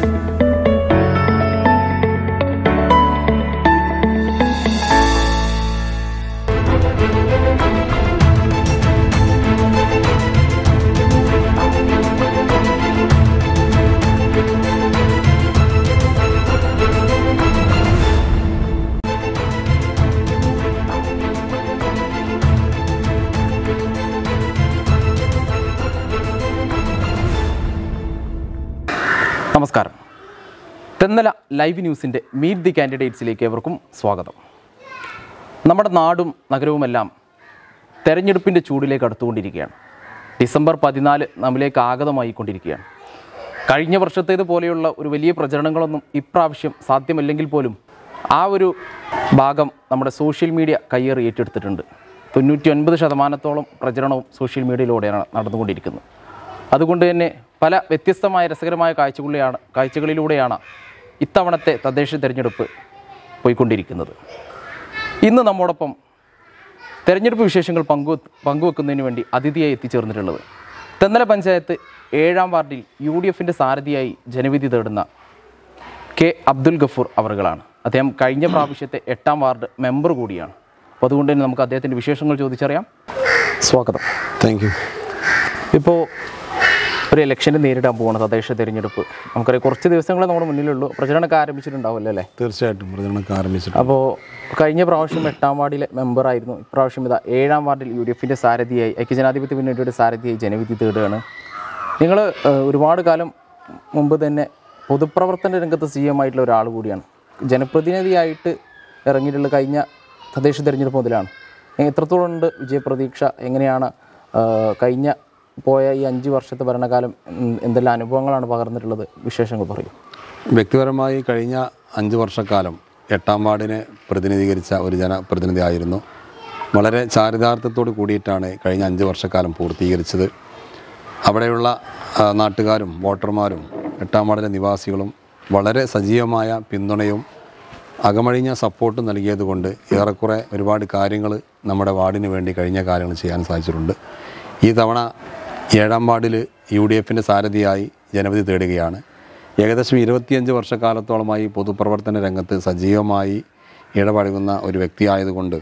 നമസ്കാരം തെന്നല ലൈവ് ന്യൂസിൻ്റെ meet the കാൻഡിഡേറ്റ്സിലേക്ക് ഏവർക്കും സ്വാഗതം നമ്മുടെ നാടും നഗരവുമെല്ലാം തെരഞ്ഞെടുപ്പിൻ്റെ ചൂടിലേക്ക് അടുത്തുകൊണ്ടിരിക്കുകയാണ് ഡിസംബർ പതിനാല് നമ്മിലേക്ക് ആഗതമായിക്കൊണ്ടിരിക്കുകയാണ് കഴിഞ്ഞ വർഷത്തേത് പോലെയുള്ള ഒരു വലിയ പ്രചരണങ്ങളൊന്നും ഇപ്രാവശ്യം സാധ്യമല്ലെങ്കിൽ പോലും ആ ഒരു ഭാഗം നമ്മുടെ സോഷ്യൽ മീഡിയ കയ്യേറി ഏറ്റെടുത്തിട്ടുണ്ട് തൊണ്ണൂറ്റി ഒൻപത് ശതമാനത്തോളം പ്രചരണവും സോഷ്യൽ മീഡിയയിലൂടെയാണ് നടന്നുകൊണ്ടിരിക്കുന്നത് അതുകൊണ്ട് തന്നെ പല വ്യത്യസ്തമായ രസകരമായ കാഴ്ചകളിലാണ് കാഴ്ചകളിലൂടെയാണ് ഇത്തവണത്തെ തദ്ദേശ തിരഞ്ഞെടുപ്പ് പോയിക്കൊണ്ടിരിക്കുന്നത് ഇന്ന് നമ്മോടൊപ്പം തെരഞ്ഞെടുപ്പ് വിശേഷങ്ങൾ പങ്കു പങ്കുവെക്കുന്നതിന് വേണ്ടി അതിഥിയായി എത്തിച്ചേർന്നിട്ടുള്ളത് തെന്നല പഞ്ചായത്ത് ഏഴാം വാർഡിൽ യു ഡി എഫിൻ്റെ സാരഥിയായി ജനവിധി തേടുന്ന കെ അബ്ദുൽ ഗഫൂർ അവറുകളാണ് അദ്ദേഹം കഴിഞ്ഞ പ്രാവശ്യത്തെ എട്ടാം വാർഡ് മെമ്പർ കൂടിയാണ് അപ്പോൾ അതുകൊണ്ട് തന്നെ നമുക്ക് അദ്ദേഹത്തിൻ്റെ വിശേഷങ്ങൾ ചോദിച്ചറിയാം സ്വാഗതം താങ്ക് യു ഇപ്പോൾ ഒരു ഇലക്ഷന് നേരിടാൻ പോകണം തദ്ദേശ തിരഞ്ഞെടുപ്പ് നമുക്കറിയാം കുറച്ച് ദിവസങ്ങളെ നമ്മുടെ മുന്നിലുള്ളൂ പ്രചരണമൊക്കെ ആരംഭിച്ചിട്ടുണ്ടാവുമല്ലോ അല്ലേ തീർച്ചയായിട്ടും പ്രചരണമൊക്കെ ആരംഭിച്ചിട്ടുണ്ട് അപ്പോൾ കഴിഞ്ഞ പ്രാവശ്യം എട്ടാം വാർഡിലെ മെമ്പറായിരുന്നു ഇപ്രാവശ്യം ഇതാ ഏഴാം വാർഡിൽ യു ഡി എഫിൻ്റെ സാരഥിയായി ഐക്യജനാധിപത്യ മുന്നണിയുടെ സാരഥിയായി ജനവിധി തേടുകയാണ് നിങ്ങൾ ഒരുപാട് കാലം മുമ്പ് തന്നെ പൊതുപ്രവർത്തന രംഗത്ത് സി എം ആയിട്ടുള്ള ഒരാൾ കൂടിയാണ് ജനപ്രതിനിധിയായിട്ട് ഇറങ്ങിയിട്ടുള്ള കഴിഞ്ഞ തദ്ദേശ തിരഞ്ഞെടുപ്പ് മുതലാണ് എത്രത്തോളം ഉണ്ട് വിജയപ്രതീക്ഷ എങ്ങനെയാണ് ആ, കഴിഞ്ഞ പോയ ഈ അഞ്ച് വർഷത്തെ ഭരണകാലം ഉം, എന്തെല്ലാം അനുഭവങ്ങളാണ് പകർന്നിട്ടുള്ളത് വിശേഷങ്ങൾ പറയും വ്യക്തിപരമായി കഴിഞ്ഞ അഞ്ച് വർഷക്കാലം എട്ടാം വാർഡിനെ പ്രതിനിധീകരിച്ച ഒരു ജനപ്രതിനിധി ആയിരുന്നു വളരെ ചാരിതാർത്ഥത്തോട് കൂടിയിട്ടാണ് കഴിഞ്ഞ അഞ്ച് വർഷക്കാലം പൂർത്തീകരിച്ചത് അവിടെയുള്ള ആ, നാട്ടുകാരും വോട്ടർമാരും എട്ടാം വാർഡിലെ നിവാസികളും വളരെ സജീവമായ പിന്തുണയും അകമഴിഞ്ഞ സപ്പോർട്ട് നൽകിയതുകൊണ്ട് ഏറെക്കുറെ ഒരുപാട് കാര്യങ്ങൾ നമ്മുടെ വാർഡിന് വേണ്ടി കഴിഞ്ഞ കാര്യങ്ങൾ ചെയ്യാൻ സാധിച്ചിട്ടുണ്ട് ഈ തവണ ഏഴാം വാർഡിൽ യു ഡി എഫിൻ്റെ സാരഥിയായി ജനവിധി തേടുകയാണ് ഏകദേശം ഇരുപത്തിയഞ്ച് വർഷക്കാലത്തോളമായി പൊതുപ്രവർത്തന രംഗത്ത് സജീവമായി ഇടപഴകുന്ന ഒരു വ്യക്തിയായതുകൊണ്ട്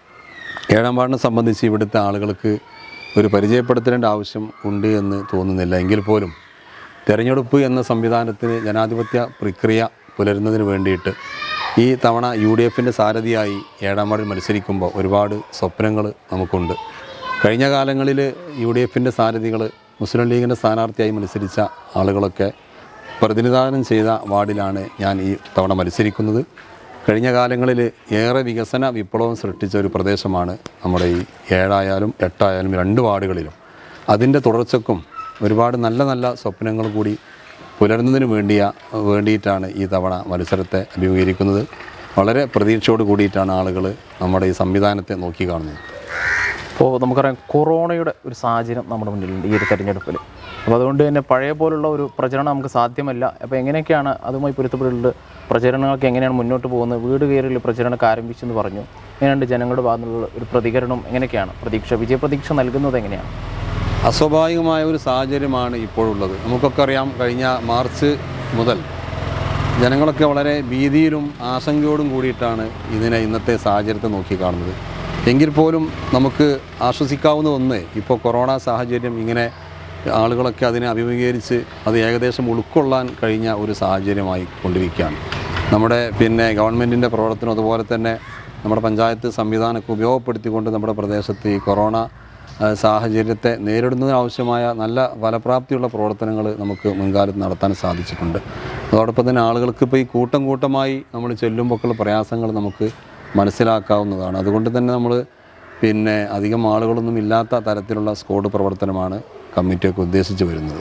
ഏഴാം വാർഡിനെ സംബന്ധിച്ച് ഇവിടുത്തെ ആളുകൾക്ക് ഒരു പരിചയപ്പെടുത്തേണ്ട ആവശ്യം ഉണ്ട് എന്ന് തോന്നുന്നില്ല എങ്കിൽ പോലും തെരഞ്ഞെടുപ്പ് എന്ന സംവിധാനത്തിന് ജനാധിപത്യ പ്രക്രിയ പുലരുന്നതിന് വേണ്ടിയിട്ട് ഈ തവണ യു ഡി എഫിൻ്റെ സാരഥിയായി ഏഴാം വാർഡിൽ മത്സരിക്കുമ്പോൾ ഒരുപാട് സ്വപ്നങ്ങൾ നമുക്കുണ്ട് കഴിഞ്ഞ കാലങ്ങളിൽ യു ഡി എഫിൻ്റെ സാരഥികൾ മുസ്ലിം ലീഗിൻ്റെ സ്ഥാനാർത്ഥിയായി മത്സരിച്ച ആളുകളൊക്കെ പ്രതിനിധാനം ചെയ്ത വാർഡിലാണ് ഞാൻ ഈ തവണ മത്സരിക്കുന്നത് കഴിഞ്ഞ കാലങ്ങളിൽ ഏറെ വികസന വിപ്ലവം സൃഷ്ടിച്ച ഒരു പ്രദേശമാണ് നമ്മുടെ ഈ ഏഴായാലും എട്ടായാലും രണ്ട് വാർഡുകളിലും അതിൻ്റെ തുടർച്ചക്കും ഒരുപാട് നല്ല നല്ല സ്വപ്നങ്ങൾ കൂടി പുലരുന്നതിന് വേണ്ടിയ വേണ്ടിയിട്ടാണ് ഈ തവണ മത്സരത്തെ അഭിമുഖീകരിക്കുന്നത് വളരെ പ്രതീക്ഷയോട് കൂടിയിട്ടാണ് ആളുകൾ നമ്മുടെ ഈ സംവിധാനത്തെ നോക്കി കാണുന്നത് ഇപ്പോൾ നമുക്കറിയാം കൊറോണയുടെ ഒരു സാഹചര്യം നമ്മുടെ മുന്നിലുണ്ട് ഈ ഒരു തെരഞ്ഞെടുപ്പിൽ അപ്പോൾ അതുകൊണ്ട് തന്നെ പഴയ പോലുള്ള ഒരു പ്രചരണം നമുക്ക് സാധ്യമല്ല അപ്പോൾ എങ്ങനെയൊക്കെയാണ് അതുമായി പൊരുത്തപ്പെട്ടുള്ളത് പ്രചരണങ്ങൾക്ക് എങ്ങനെയാണ് മുന്നോട്ട് പോകുന്നത് വീട് കയറിയുള്ള പ്രചരണമൊക്കെ ആരംഭിച്ചെന്ന് പറഞ്ഞു എങ്ങനെയുണ്ട് ജനങ്ങളുടെ ഭാഗത്തുനിന്നുള്ള ഒരു പ്രതികരണം എങ്ങനെയൊക്കെയാണ് പ്രതീക്ഷ വിജയപ്രതീക്ഷ നൽകുന്നത് എങ്ങനെയാണ് അസ്വാഭാവികമായ ഒരു സാഹചര്യമാണ് ഇപ്പോഴുള്ളത് നമുക്കൊക്കെ അറിയാം കഴിഞ്ഞ മാർച്ച് മുതൽ ജനങ്ങളൊക്കെ വളരെ ഭീതിയിലും ആശങ്കയോടും കൂടിയിട്ടാണ് ഇതിനെ ഇന്നത്തെ സാഹചര്യത്തെ നോക്കിക്കാണുന്നത് എങ്കിൽ പോലും നമുക്ക് ആശ്വസിക്കാവുന്ന ഒന്ന് ഇപ്പോൾ കൊറോണ സാഹചര്യം ഇങ്ങനെ ആളുകളൊക്കെ അതിനെ അഭിമുഖീകരിച്ച് അത് ഏകദേശം ഉൾക്കൊള്ളാൻ കഴിഞ്ഞ ഒരു സാഹചര്യമായി കൊണ്ടിരിക്കുകയാണ് നമ്മുടെ പിന്നെ ഗവൺമെൻറ്റിൻ്റെ പ്രവർത്തനം അതുപോലെ തന്നെ നമ്മുടെ പഞ്ചായത്ത് സംവിധാനമൊക്കെ ഉപയോഗപ്പെടുത്തിക്കൊണ്ട് നമ്മുടെ പ്രദേശത്ത് ഈ കൊറോണ ആ, സാഹചര്യത്തെ നേരിടുന്നതിനാവശ്യമായ നല്ല ഫലപ്രാപ്തിയുള്ള പ്രവർത്തനങ്ങൾ നമുക്ക് മുൻകാലത്ത് നടത്താൻ സാധിച്ചിട്ടുണ്ട് അതോടൊപ്പം തന്നെ ആളുകൾക്ക് ഇപ്പോൾ ഈ കൂട്ടം കൂട്ടമായി നമ്മൾ ചെല്ലുമ്പോഴുള്ള പ്രയാസങ്ങൾ നമുക്ക് മനസ്സിലാക്കാവുന്നതാണ് അതുകൊണ്ട് തന്നെ നമ്മൾ പിന്നെ അധികം ആളുകളൊന്നും ഇല്ലാത്ത തരത്തിലുള്ള സ്ക്വാഡ് പ്രവർത്തനമാണ് കമ്മിറ്റിയൊക്കെ ഉദ്ദേശിച്ച് വരുന്നത്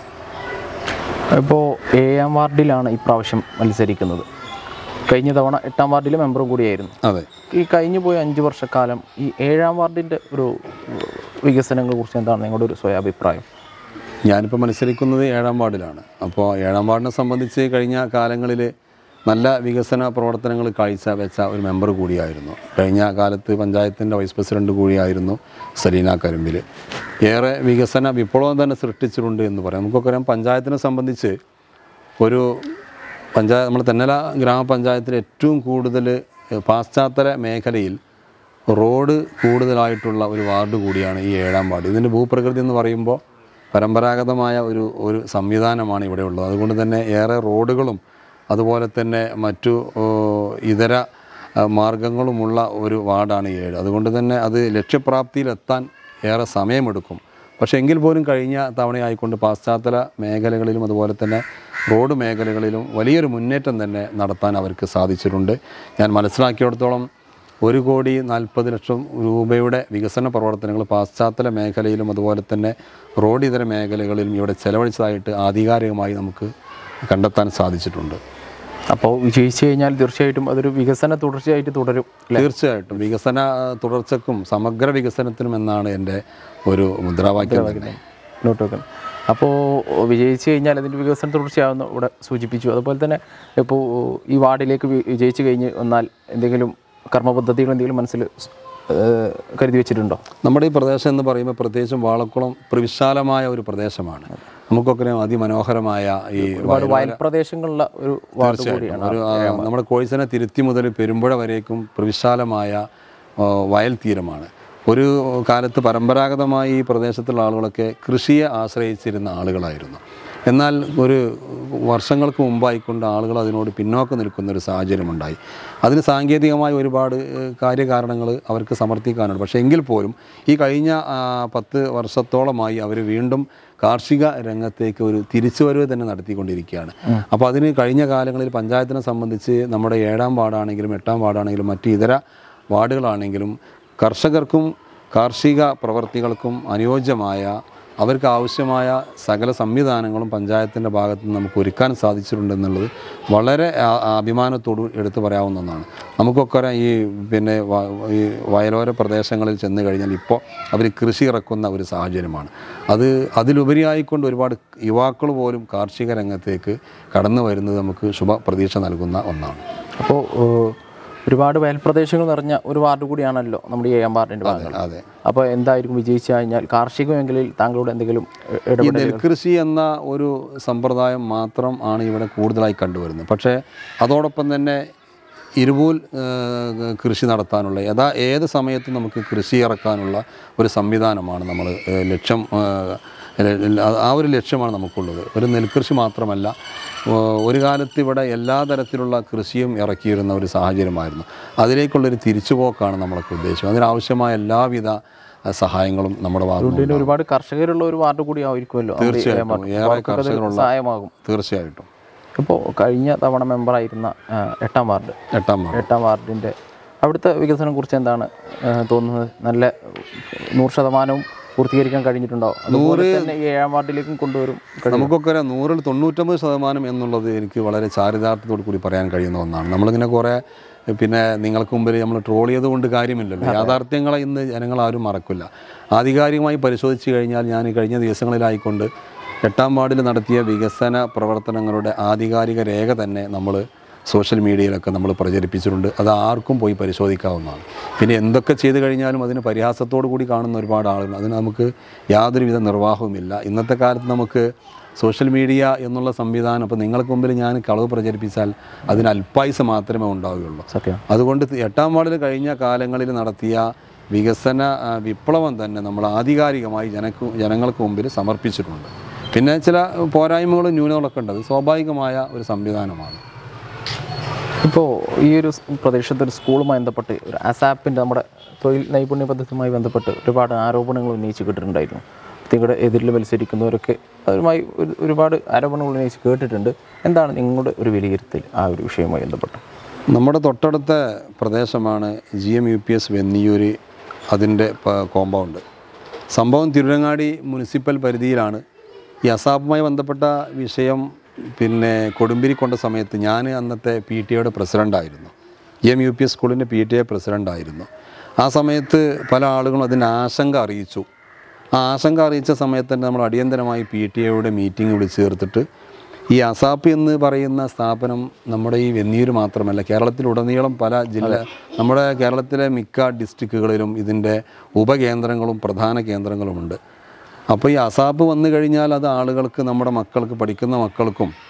ഇപ്പോൾ ഏഴാം വാർഡിലാണ് ഈ പ്രാവശ്യം മത്സരിക്കുന്നത് കഴിഞ്ഞ തവണ എട്ടാം വാർഡിലെ മെമ്പറും കൂടിയായിരുന്നു അതെ ഈ കഴിഞ്ഞു പോയ അഞ്ച് വർഷക്കാലം ഈ ഏഴാം വാർഡിൻ്റെ ഒരു വികസനങ്ങളെ കുറിച്ച് എന്താണ് നിങ്ങളുടെ ഒരു സ്വയാഭിപ്രായം ഞാനിപ്പോൾ മത്സരിക്കുന്നത് ഏഴാം വാർഡിലാണ് അപ്പോൾ ഏഴാം വാർഡിനെ സംബന്ധിച്ച് കഴിഞ്ഞ കാലങ്ങളിൽ നല്ല വികസന പ്രവർത്തനങ്ങൾ കാഴ്ചവെച്ച ഒരു മെമ്പർ കൂടിയായിരുന്നു കഴിഞ്ഞ കാലത്ത് പഞ്ചായത്തിൻ്റെ വൈസ് പ്രസിഡന്റ് കൂടിയായിരുന്നു സലീന കരിമ്പിൽ ഏറെ വികസന വിപ്ലവം തന്നെ സൃഷ്ടിച്ചിട്ടുണ്ട് എന്ന് പറയാം നമുക്കൊക്കെ അറിയാം പഞ്ചായത്തിനെ സംബന്ധിച്ച് ഒരു പഞ്ചായത്ത് നമ്മൾ തെന്നല ഗ്രാമപഞ്ചായത്തിൽ ഏറ്റവും കൂടുതൽ പാശ്ചാത്തല മേഖലയിൽ റോഡ് കൂടുതലായിട്ടുള്ള ഒരു വാർഡ് കൂടിയാണ് ഈ ഏഴാം വാർഡ് ഇതിൻ്റെ ഭൂപ്രകൃതി എന്ന് പറയുമ്പോൾ പരമ്പരാഗതമായ ഒരു ഒരു സംവിധാനമാണ് ഇവിടെ ഉള്ളത് അതുകൊണ്ട് തന്നെ ഏറെ റോഡുകളും അതുപോലെ തന്നെ മറ്റു ഓ, ഇതര ആ, മാർഗങ്ങളുമുള്ള ഒരു വാർഡാണ് ഈ ഏഴ് അതുകൊണ്ട് തന്നെ അത് ലക്ഷ്യപ്രാപ്തിയിലെത്താൻ ഏറെ സമയമെടുക്കും പക്ഷേ എങ്കിൽ പോലും കഴിഞ്ഞ തവണയായിക്കൊണ്ട് പാശ്ചാത്തല മേഖലകളിലും അതുപോലെ തന്നെ റോഡ് മേഖലകളിലും വലിയൊരു മുന്നേറ്റം തന്നെ നടത്താൻ അവർക്ക് സാധിച്ചിട്ടുണ്ട് ഞാൻ മനസ്സിലാക്കിയിടത്തോളം ഒരു കോടി നാൽപ്പത് ലക്ഷം രൂപയുടെ വികസന പ്രവർത്തനങ്ങൾ പാശ്ചാത്തല മേഖലയിലും അതുപോലെ തന്നെ റോഡ് ഇതര മേഖലകളിലും ഇവിടെ ചെലവഴിച്ചതായിട്ട് ആധികാരികമായി നമുക്ക് കണ്ടെത്താൻ സാധിച്ചിട്ടുണ്ട് അപ്പോൾ വിജയിച്ചു കഴിഞ്ഞാൽ തീർച്ചയായിട്ടും അതൊരു വികസന തുടർച്ചയായിട്ട് തുടരും തീർച്ചയായിട്ടും വികസന ആ, തുടർച്ചക്കും സമഗ്ര വികസനത്തിനും എന്നാണ് എൻ്റെ ഒരു മുദ്രാവാക്യം തന്നെ മുന്നോട്ട് വെക്കുന്നത് അപ്പോൾ വിജയിച്ചു കഴിഞ്ഞാൽ അതിൻ്റെ വികസന തുടർച്ചയാവുന്ന ഇവിടെ സൂചിപ്പിച്ചു അതുപോലെ തന്നെ ഇപ്പോൾ ഈ വാർഡിലേക്ക് വി- വിജയിച്ചു കഴിഞ്ഞ് വന്നാൽ എന്തെങ്കിലും കർമ്മ പദ്ധതികൾ എന്തെങ്കിലും മനസ്സിൽ ഏഹ്, കരുതി വെച്ചിട്ടുണ്ടോ നമ്മുടെ ഈ പ്രദേശം എന്ന് പറയുമ്പോൾ പ്രത്യേകിച്ചും വാളക്കുളം പ്രവിശാലമായ ഒരു പ്രദേശമാണ് നമുക്കൊക്കെ അറിയാം അതിമനോഹരമായ ഈ ഒരുപാട് വയൽ പ്രദേശങ്ങളുള്ള ഒരു വാർഡ് കൂടിയാണ് ഒരു ആ, നമ്മുടെ കോഴിസനെ തിരുത്തി മുതൽ പെരുമ്പുഴ വരേക്കും പ്രവിശാലമായ ആ, വയൽ തീരമാണ് ഒരു കാലത്ത് പരമ്പരാഗതമായി ഈ പ്രദേശത്തുള്ള ആളുകളൊക്കെ കൃഷിയെ ആശ്രയിച്ചിരുന്ന ആളുകളായിരുന്നു എന്നാൽ ഒരു വർഷങ്ങൾക്ക് മുമ്പായിക്കൊണ്ട് ആളുകൾ അതിനോട് പിന്നോക്കം നിൽക്കുന്ന ഒരു സാഹചര്യമുണ്ടായി അതിന് സാങ്കേതികമായ ഒരുപാട് ഏഹ്, കാര്യകാരണങ്ങൾ അവർക്ക് സമർത്ഥിക്കാനുണ്ട് പക്ഷേ എങ്കിൽ പോലും ഈ കഴിഞ്ഞ ആ, പത്ത് വർഷത്തോളമായി അവർ വീണ്ടും കാർഷിക രംഗത്തേക്ക് ഒരു തിരിച്ചുവരവ് തന്നെ നടത്തിക്കൊണ്ടിരിക്കുകയാണ് അപ്പോൾ അതിന് കഴിഞ്ഞ കാലങ്ങളിൽ പഞ്ചായത്തിനെ സംബന്ധിച്ച് നമ്മുടെ ഏഴാം വാർഡാണെങ്കിലും എട്ടാം വാർഡാണെങ്കിലും മറ്റ് ഇതര വാർഡുകളാണെങ്കിലും കർഷകർക്കും കാർഷിക പ്രവർത്തികൾക്കും അനുയോജ്യമായ അവർക്ക് ആവശ്യമായ സകല സംവിധാനങ്ങളും പഞ്ചായത്തിൻ്റെ ഭാഗത്ത് നിന്ന് നമുക്ക് ഒരുക്കാൻ സാധിച്ചിട്ടുണ്ടെന്നുള്ളത് വളരെ ആ- ആ അഭിമാനത്തോട് എടുത്തു പറയാവുന്ന ഒന്നാണ് നമുക്കൊക്കെ അറിയാം ഈ പിന്നെ വ- ഈ വയലോര പ്രദേശങ്ങളിൽ ചെന്ന് കഴിഞ്ഞാൽ ഇപ്പോൾ അവർ കൃഷി ഇറക്കുന്ന ഒരു സാഹചര്യമാണ് അത് അതിലുപരിയായിക്കൊണ്ട് ഒരുപാട് യുവാക്കൾ പോലും കാർഷിക രംഗത്തേക്ക് കടന്നു വരുന്നത് നമുക്ക് ശുഭ പ്രതീക്ഷ നൽകുന്ന ഒന്നാണ് അപ്പോൾ ഏഹ്, ഒരുപാട് വയൽ പ്രദേശങ്ങൾ നിറഞ്ഞ ഒരു വാർഡ് കൂടിയാണല്ലോ നമ്മുടെ ഈ ഏഴാം വാർഡിൻ്റെ ഭാഗങ്ങൾ അതെ അപ്പോൾ എന്തായിരിക്കും വിജയിച്ചു കഴിഞ്ഞാൽ കാർഷിക മേഖലയിൽ താങ്കളുടെ എന്തെങ്കിലും ഇ- ഈ ഇടപെടൽ നെൽകൃഷി എന്ന ഒരു സമ്പ്രദായം മാത്രം ആണ് ഇവിടെ കൂടുതലായി കണ്ടുവരുന്നത് പക്ഷേ അതോടൊപ്പം തന്നെ ഇരുപൂൽ ഏഹ്, കൃഷി നടത്താനുള്ള യഥാ ഏത് സമയത്തും നമുക്ക് കൃഷി ഇറക്കാനുള്ള ഒരു സംവിധാനമാണ് നമ്മൾ ഏഹ്, ലക്ഷ്യം ഏഹ്, ല- ആ ഒരു ലക്ഷ്യമാണ് നമുക്കുള്ളത് ഒരു നെൽകൃഷി മാത്രമല്ല ഏഹ്, ഒരു കാലത്ത് ഇവിടെ എല്ലാ തരത്തിലുള്ള കൃഷിയും ഇറക്കിയിരുന്ന ഒരു സാഹചര്യമായിരുന്നു അതിലേക്കുള്ളൊരു തിരിച്ചുപോക്കാണ് നമ്മളൊക്കെ ഉദ്ദേശിച്ചത് അതിനാവശ്യമായ എല്ലാവിധ ഏഹ്, സഹായങ്ങളും നമ്മുടെ ഭാഗത്തുനിന്ന് ഇതിന് ഒരുപാട് കർഷകരുള്ള ഒരു വാർഡ് കൂടി ആയിരിക്കുമല്ലോ നമ്മുടെ ഈ ഏഴാം തീർച്ചയായിട്ടും വാർഡ്. ഏറെ അവർക്കൊക്കെ അത് കർഷകരുള്ള സഹായമാകും തീർച്ചയായിട്ടും ഇപ്പോൾ കഴിഞ്ഞ തവണ മെമ്പറായിരുന്ന ആ, എട്ടാം വാർഡ് എട്ടാം വാർഡ് എട്ടാം വാർഡിൻ്റെ അവിടുത്തെ വികസനം കുറിച്ച് എന്താണ് ആ, തോന്നുന്നത് നല്ല നൂറ് ശതമാനവും പൂർത്തീകരിക്കാൻ കഴിഞ്ഞിട്ടുണ്ടോ അതുപോലെ തന്നെ ഈ ഏഴാം വാർഡിലേക്കും കൊണ്ടുവരും കഴിയും. നമുക്കൊക്കെ അറിയാം നൂറിൽ തൊണ്ണൂറ്റൊമ്പത് ശതമാനം എന്നുള്ളത് എനിക്ക് വളരെ ചാരിതാർത്ഥത്തോടു കൂടി പറയാൻ കഴിയുന്ന ഒന്നാണ് നമ്മളിങ്ങനെ കുറേ പിന്നെ നിങ്ങൾക്ക് മുമ്പിൽ നമ്മൾ ട്രോൾ ചെയ്ത് കൊണ്ട് കാര്യമില്ലല്ലോ യാഥാർത്ഥ്യങ്ങളെ ഇന്ന് ജനങ്ങൾ ആരും മറക്കില്ല ആധികാരികമായി പരിശോധിച്ച് കഴിഞ്ഞാൽ ഞാൻ ഈ കഴിഞ്ഞ ദിവസങ്ങളിലായിക്കൊണ്ട് എട്ടാം വാർഡിൽ നടത്തിയ വികസന പ്രവർത്തനങ്ങളുടെ ആധികാരിക രേഖ തന്നെ നമ്മൾ സോഷ്യൽ മീഡിയയിലൊക്കെ നമ്മൾ പ്രചരിപ്പിച്ചിട്ടുണ്ട് അത് ആർക്കും പോയി പരിശോധിക്കാവുന്നതാണ് പിന്നെ എന്തൊക്കെ ചെയ്തു കഴിഞ്ഞാലും അതിന് പരിഹാസത്തോടു കൂടി കാണുന്ന ഒരുപാട് ആളുകൾ അതിന് നമുക്ക് യാതൊരുവിധ നിർവാഹവുമില്ല ഇന്നത്തെ കാലത്ത് നമുക്ക് സോഷ്യൽ മീഡിയ എന്നുള്ള സംവിധാനം അപ്പോൾ നിങ്ങൾക്ക് മുമ്പിൽ ഞാൻ കളവ് പ്രചരിപ്പിച്ചാൽ അതിന് അല്പായുസ് മാത്രമേ ഉണ്ടാവുകയുള്ളൂ സത്യം അതുകൊണ്ട് എട്ടാം വാർഡിൽ കഴിഞ്ഞ കാലങ്ങളിൽ നടത്തിയ വികസന ആ, വിപ്ലവം തന്നെ നമ്മൾ ആധികാരികമായി ജനക്ക് ജനങ്ങൾക്ക് മുമ്പിൽ സമർപ്പിച്ചിട്ടുണ്ട് പിന്നെ ചില പോരായ്മകളും ന്യൂനതകളൊക്കെ ഉണ്ട് അത് സ്വാഭാവികമായ ഒരു സംവിധാനമാണ് ഇപ്പോൾ ഈ ഒരു സ് പ്രദേശത്ത് ഒരു സ്കൂളുമായി ബന്ധപ്പെട്ട് ഒരു അസാപ്പിൻ്റെ നമ്മുടെ തൊഴിൽ നൈപുണ്യ പദ്ധതിയുമായി ബന്ധപ്പെട്ട് ഒരുപാട് ആരോപണങ്ങൾ ഉന്നയിച്ച് കേട്ടിട്ടുണ്ടായിരുന്നു നിങ്ങളുടെ എതിരിൽ മത്സരിക്കുന്നവരൊക്കെ അതുമായി ഒരു- ഒരുപാട് ആരോപണങ്ങൾ ഉന്നയിച്ച് കേട്ടിട്ടുണ്ട് എന്താണ് നിങ്ങളുടെ ഒരു വിലയിരുത്തൽ ആ ഒരു വിഷയവുമായി ബന്ധപ്പെട്ട് നമ്മുടെ തൊട്ടടുത്ത പ്രദേശമാണ് G M U P S Venniyur അതിൻ്റെ കോമ്പൗണ്ട് സംഭവം തിരുരങ്ങാടി മുനിസിപ്പൽ പരിധിയിലാണ് ഈ അസാപ്പുമായി ബന്ധപ്പെട്ട വിഷയം പിന്നെ കൊടുമ്പിരി കൊണ്ട സമയത്ത് ഞാൻ അന്നത്തെ പി ടി എയുടെ പ്രസിഡൻ്റായിരുന്നു G M U P S സ്കൂളിൻ്റെ പി ടി എ പ്രസിഡൻ്റായിരുന്നു ആ സമയത്ത് പല ആളുകളും അതിൻ്റെ ആശങ്ക അറിയിച്ചു ആ ആശങ്ക അറിയിച്ച സമയത്ത് തന്നെ നമ്മൾ അടിയന്തരമായി പി ടി എയുടെ മീറ്റിംഗ് വിളിച്ചു ചേർത്തിട്ട് ഈ അസാപ്പ് എന്ന് പറയുന്ന സ്ഥാപനം നമ്മുടെ ഈ വെന്നിയൂർ മാത്രമല്ല കേരളത്തിലുടനീളം പല ജില്ല നമ്മുടെ കേരളത്തിലെ മിക്ക ഡിസ്ട്രിക്റ്റുകളിലും ഇതിൻ്റെ ഉപകേന്ദ്രങ്ങളും പ്രധാന കേന്ദ്രങ്ങളുമുണ്ട് അപ്പോൾ ഈ അസാപ്പ് വന്നു കഴിഞ്ഞാൽ അത് ആളുകൾക്ക് നമ്മുടെ മക്കൾക്ക് പഠിക്കുന്ന മക്കൾക്കും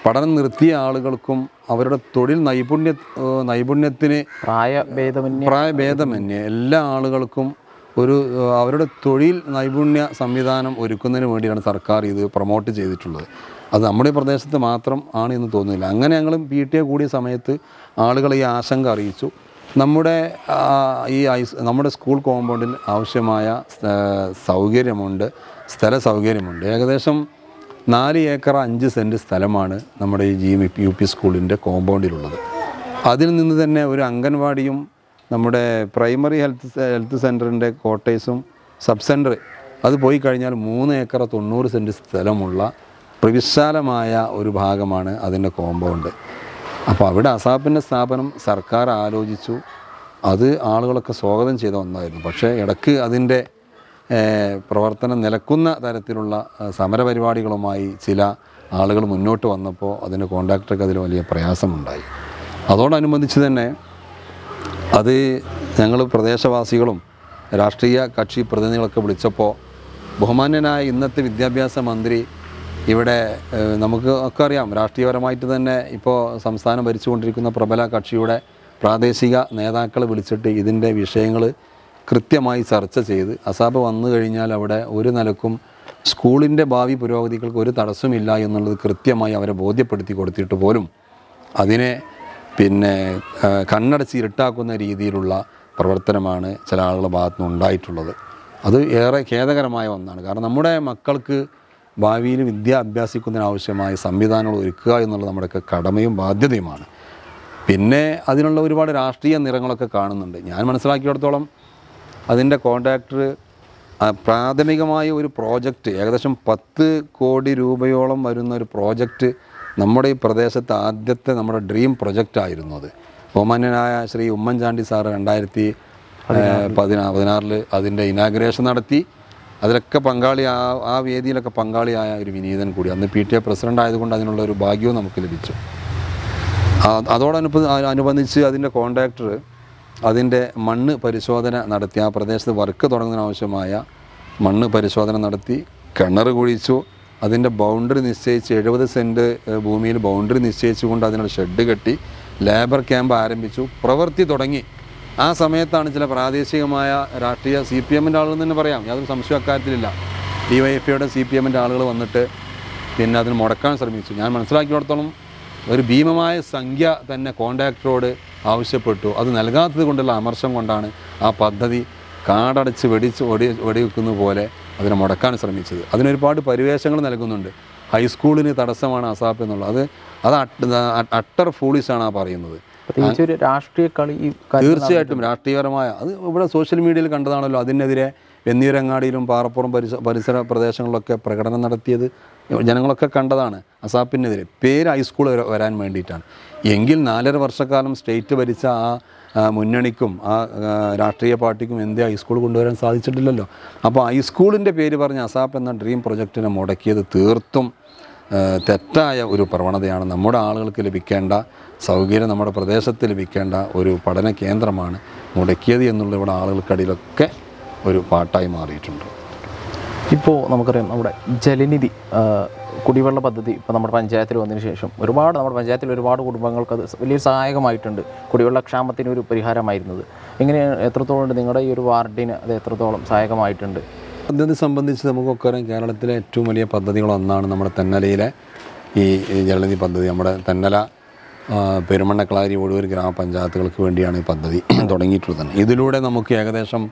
പഠനം നിർത്തിയ ആളുകൾക്കും അവരുടെ തൊഴിൽ നൈപുണ്യ ഏഹ് നൈപുണ്യത്തിന് പ്രായഭേദമന്യേ പ്രായഭേദമന്യേ എല്ലാ ആളുകൾക്കും ഒരു ഏഹ് അവരുടെ തൊഴിൽ നൈപുണ്യ സംവിധാനം ഒരുക്കുന്നതിന് വേണ്ടിയാണ് സർക്കാർ ഇത് പ്രൊമോട്ട് ചെയ്തിട്ടുള്ളത് അത് നമ്മുടെ ഈ പ്രദേശത്ത് മാത്രം ആണ് എന്ന് തോന്നുന്നില്ല അങ്ങനെ ഞങ്ങൾ പി ടി എ കൂടിയ സമയത്ത് ആളുകൾ ഈ ആശങ്ക അറിയിച്ചു നമ്മുടെ ആ, ഈ ഐസ് നമ്മുടെ സ്കൂൾ കോമ്പൗണ്ടിൽ ആവശ്യമായ സ്ഥ- സൗകര്യമുണ്ട് സ്ഥല സൗകര്യമുണ്ട് ഏകദേശം നാല് ഏക്കർ അഞ്ച് സെൻറ്റ് സ്ഥലമാണ് നമ്മുടെ ഈ ജി യു പി സ്കൂളിൻ്റെ കോമ്പൗണ്ടിലുള്ളത് അതിൽ നിന്ന് തന്നെ ഒരു അംഗൻവാടിയും നമ്മുടെ പ്രൈമറി ഹെൽത്ത് സെ- ഹെൽത്ത് സെൻറ്ററിൻ്റെ കോട്ടേഴ്സും സബ് സെൻറ്റർ അത് പോയി കഴിഞ്ഞാൽ മൂന്ന് ഏക്കർ തൊണ്ണൂറ് സെൻറ്റ് സ്ഥലമുള്ള പ്രവിശാലമായ ഒരു ഭാഗമാണ് അതിൻ്റെ കോമ്പൗണ്ട് അപ്പോൾ അവിടെ അസാപ്പിൻ്റെ സ്ഥാപനം സർക്കാർ ആലോചിച്ചു അത് ആളുകളൊക്കെ സ്വാഗതം ചെയ്ത ഒന്നായിരുന്നു പക്ഷേ ഇടയ്ക്ക് അതിൻ്റെ ഏഹ്, പ്രവർത്തനം നിലക്കുന്ന തരത്തിലുള്ള ഏഹ്, സമരപരിപാടികളുമായി ചില ആളുകൾ മുന്നോട്ട് വന്നപ്പോൾ അതിൻ്റെ കോൺട്രാക്ടർക്ക് അതിൽ വലിയ പ്രയാസമുണ്ടായി അതോടനുബന്ധിച്ച് തന്നെ അത് ഞങ്ങൾ പ്രദേശവാസികളും രാഷ്ട്രീയ കക്ഷി പ്രതിനിധികളൊക്കെ വിളിച്ചപ്പോൾ ബഹുമാന്യനായ ഇന്നത്തെ വിദ്യാഭ്യാസ മന്ത്രി ഇവിടെ ഏഹ്, നമുക്ക് ഒക്കെ അറിയാം രാഷ്ട്രീയപരമായിട്ട് തന്നെ ഇപ്പോൾ സംസ്ഥാനം ഭരിച്ചുകൊണ്ടിരിക്കുന്ന പ്രബല കക്ഷിയുടെ പ്രാദേശിക നേതാക്കളെ വിളിച്ചിട്ട് ഇതിൻ്റെ വിഷയങ്ങൾ കൃത്യമായി ചർച്ച ചെയ്ത് അസാബ് വന്നു കഴിഞ്ഞാൽ അവിടെ ഒരു നിലക്കും സ്കൂളിൻ്റെ ഭാവി പുരോഗതികൾക്ക് ഒരു തടസ്സമില്ല എന്നുള്ളത് കൃത്യമായി അവരെ ബോധ്യപ്പെടുത്തി കൊടുത്തിട്ട് പോലും അതിനെ പിന്നെ ആ, കണ്ണടച്ച് ഇരുട്ടാക്കുന്ന രീതിയിലുള്ള പ്രവർത്തനമാണ് ചില ആളുകളുടെ ഭാഗത്തു നിന്ന് ഉണ്ടായിട്ടുള്ളത് അത് ഏറെ ഖേദകരമായ ഒന്നാണ് കാരണം നമ്മുടെ മക്കൾക്ക് ഭാവിയിൽ വിദ്യ അഭ്യസിക്കുന്നതിന് ആവശ്യമായ സംവിധാനങ്ങൾ ഒരുക്കുക എന്നുള്ളത് നമ്മുടെയൊക്കെ കടമയും ബാധ്യതയുമാണ് പിന്നെ അതിനുള്ള ഒരുപാട് രാഷ്ട്രീയ നിറങ്ങളൊക്കെ കാണുന്നുണ്ട് ഞാൻ മനസ്സിലാക്കിയിടത്തോളം അതിൻ്റെ കോൺട്രാക്ടർ പ്രാഥമികമായ ഒരു പ്രോജക്റ്റ് ഏകദേശം പത്ത് കോടി രൂപയോളം വരുന്ന ഒരു പ്രോജക്റ്റ് നമ്മുടെ ഈ പ്രദേശത്തെ ആദ്യത്തെ നമ്മുടെ ഡ്രീം പ്രൊജക്റ്റ് ആയിരുന്നു അത് ബഹുമാന്യനായ ശ്രീ ഉമ്മൻചാണ്ടി സാറ് രണ്ടായിരത്തി പതിനാ പതിനാറിൽ അതിൻ്റെ ഇനാഗ്രേഷൻ നടത്തി അതിലൊക്കെ പങ്കാളി ആ ആ വേദിയിലൊക്കെ പങ്കാളിയായ ഒരു വിനീതൻ കൂടി അന്ന് പി ടി എ പ്രസിഡൻ്റ് ആയതുകൊണ്ട് അതിനുള്ള ഒരു ഭാഗ്യവും നമുക്ക് ലഭിച്ചു ആ- അതോടനുബ അനുബന്ധിച്ച് അതിൻ്റെ കോൺട്രാക്ടർ അതിൻ്റെ മണ്ണ് പരിശോധന നടത്തി ആ പ്രദേശത്ത് വർക്ക് തുടങ്ങുന്നതിനാവശ്യമായ മണ്ണ് പരിശോധന നടത്തി കിണർ കുഴിച്ചു അതിൻ്റെ ബൗണ്ടറി നിശ്ചയിച്ച് എഴുപത് സെൻറ്റ് ഏഹ്, ഭൂമിയിൽ ബൗണ്ടറി നിശ്ചയിച്ചുകൊണ്ട് അതിനുള്ള ഷെഡ് കെട്ടി ലേബർ ക്യാമ്പ് ആരംഭിച്ചു പ്രവൃത്തി തുടങ്ങി ആ സമയത്താണ് ചില പ്രാദേശികമായ രാഷ്ട്രീയ സി പി എമ്മിൻ്റെ ആളുകൾ തന്നെ പറയാം യാതൊരു സംശയം അക്കാര്യത്തിലില്ല ഡി വൈ എഫ് ഐയുടെ സി പി എമ്മിൻ്റെ ആളുകൾ വന്നിട്ട് പിന്നെ അതിന് മുടക്കാൻ ശ്രമിച്ചു ഞാൻ മനസ്സിലാക്കിയിടത്തോളം ഒരു ഭീമമായ സംഖ്യ തന്നെ കോൺട്രാക്ടറോട് ആവശ്യപ്പെട്ടു അത് നൽകാത്തത് കൊണ്ടുള്ള അമർഷം കൊണ്ടാണ് ആ പദ്ധതി കാടടച്ച് വെടിച്ച് വെടി വെടിവെക്കുന്ന പോലെ അതിനെ മുടക്കാൻ ശ്രമിച്ചത് അതിനൊരുപാട് പരിവേഷങ്ങൾ നൽകുന്നുണ്ട് ഹൈസ്കൂളിന് തടസ്സമാണ് അസാപ്പ് എന്നുള്ളത് അത് അത് അട്ട് അട്ടർ ഫൂളിഷാണ് ആ പറയുന്നത് പ്രത്യേകിച്ച് ഒരു രാഷ്ട്രീയ കളി ഈ കാര്യം തീർച്ചയായിട്ടും രാഷ്ട്രീയപരമായ അത് ഇവിടെ സോഷ്യൽ മീഡിയയിൽ കണ്ടതാണല്ലോ അതിനെതിരെ വെന്നീരങ്ങാടിയിലും പാറപ്പുറം പരിസ പരിസര പ്രദേശങ്ങളിലൊക്കെ പ്രകടനം നടത്തിയത് ജനങ്ങളൊക്കെ കണ്ടതാണ് അസാപ്പിനെതിരെ പേര് ഹൈസ്കൂൾ വര- വരാൻ വേണ്ടിയിട്ടാണ് എങ്കിൽ നാലര വർഷക്കാലം സ്റ്റേറ്റ് ഭരിച്ച ആ ആ, മുന്നണിക്കും ആ ആ, രാഷ്ട്രീയ പാർട്ടിക്കും എന്തേ ഹൈസ്കൂൾ കൊണ്ടുവരാൻ സാധിച്ചിട്ടില്ലല്ലോ അപ്പോൾ ഹൈസ്കൂളിൻ്റെ പേര് പറഞ്ഞ അസാപ്പ് എന്ന ഡ്രീം പ്രൊജക്റ്റിനെ മുടക്കിയത് തീർത്തും ഏഹ് തെറ്റായ ഒരു പ്രവണതയാണ് നമ്മുടെ ആളുകൾക്ക് ലഭിക്കേണ്ട സൗകര്യം നമ്മുടെ പ്രദേശത്ത് ലഭിക്കേണ്ട ഒരു പഠന കേന്ദ്രമാണ് മുടക്കിയത് എന്നുള്ള ഇവിടെ ആളുകൾക്കിടയിലൊക്കെ ഒരു പാട്ടായി മാറിയിട്ടുണ്ട് ഇപ്പോൾ നമുക്കറിയാം നമ്മുടെ ജലനിധി ആ, കുടിവെള്ള പദ്ധതി ഇപ്പോൾ നമ്മുടെ പഞ്ചായത്തിൽ വന്നതിന് ശേഷം ഒരുപാട് നമ്മുടെ പഞ്ചായത്തിൽ ഒരുപാട് കുടുംബങ്ങൾക്ക് അത് വലിയൊരു സഹായകമായിട്ടുണ്ട് കുടിവെള്ളക്ഷാമത്തിന് ഒരു പരിഹാരമായിരുന്നത് എങ്ങനെയാണ് എത്രത്തോളം ഉണ്ട് നിങ്ങളുടെ ഈ ഒരു വാർഡിന് അത് എത്രത്തോളം സഹായകമായിട്ടുണ്ട് പദ്ധതി സംബന്ധിച്ച് നമുക്കൊക്കെ അറിയാം കേരളത്തിലെ ഏറ്റവും വലിയ പദ്ധതികളൊന്നാണ് നമ്മുടെ തെന്നലയിലെ ഈ ഈ ജലനിധി പദ്ധതി നമ്മുടെ തെന്നല ആ, പെരുമണ്ണക്കളാരി ഒടുവൂർ ഗ്രാമപഞ്ചായത്തുകൾക്ക് വേണ്ടിയാണ് ഈ പദ്ധതി തുടങ്ങിയിട്ടുള്ളത് തന്നെ ഇതിലൂടെ നമുക്ക് ഏകദേശം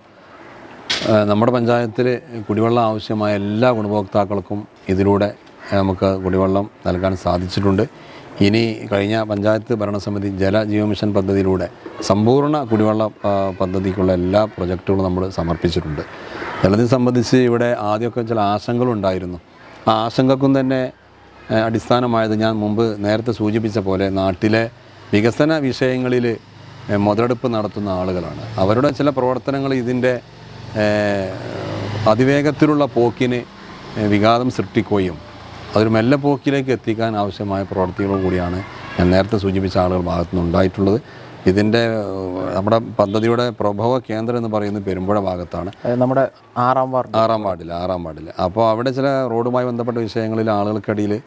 ആ, നമ്മുടെ പഞ്ചായത്തിൽ കുടിവെള്ളം ആവശ്യമായ എല്ലാ ഗുണഭോക്താക്കൾക്കും ഇതിലൂടെ നമുക്ക് കുടിവെള്ളം നൽകാൻ സാധിച്ചിട്ടുണ്ട് ഇനി കഴിഞ്ഞ പഞ്ചായത്ത് ഭരണസമിതി ജല ജീവ മിഷൻ പദ്ധതിയിലൂടെ സമ്പൂർണ്ണ കുടിവെള്ള ആ, പദ്ധതിക്കുള്ള എല്ലാ പ്രൊജക്റ്റുകളും നമ്മൾ സമർപ്പിച്ചിട്ടുണ്ട് ജലനിധി സംബന്ധിച്ച് ഇവിടെ ആദ്യമൊക്കെ ചില ആശങ്കകളുണ്ടായിരുന്നു ആ ആശങ്കക്കും തന്നെ ഏഹ് അടിസ്ഥാനമായത് ഞാൻ മുമ്പ് നേരത്തെ സൂചിപ്പിച്ച പോലെ നാട്ടിലെ വികസന വിഷയങ്ങളിൽ ഏഹ് മുതലെടുപ്പ് നടത്തുന്ന ആളുകളാണ് അവരുടെ ചില പ്രവർത്തനങ്ങൾ ഇതിൻ്റെ ഏഹ് അതിവേഗത്തിലുള്ള പോക്കിന് ഏഹ് വിഘാതം സൃഷ്ടിക്കുകയും അതൊരു മെല്ലെ പോക്കിലേക്ക് എത്തിക്കാൻ ആവശ്യമായ പ്രവർത്തികളും കൂടിയാണ് ഞാൻ നേരത്തെ സൂചിപ്പിച്ച ആളുകൾ ഭാഗത്തു നിന്നുണ്ടായിട്ടുള്ളത് ഇതിൻ്റെ ഏഹ് നമ്മുടെ പദ്ധതിയുടെ പ്രഭവ കേന്ദ്രം എന്ന് പറയുന്നത് പെരുമ്പുഴ ഭാഗത്താണ് അതായത് നമ്മുടെ ആറാം വാർഡ് ആറാം വാർഡിൽ ആറാം വാർഡിൽ അപ്പോൾ അവിടെ ചില റോഡുമായി ബന്ധപ്പെട്ട വിഷയങ്ങളിൽ ആളുകൾക്കിടയിൽ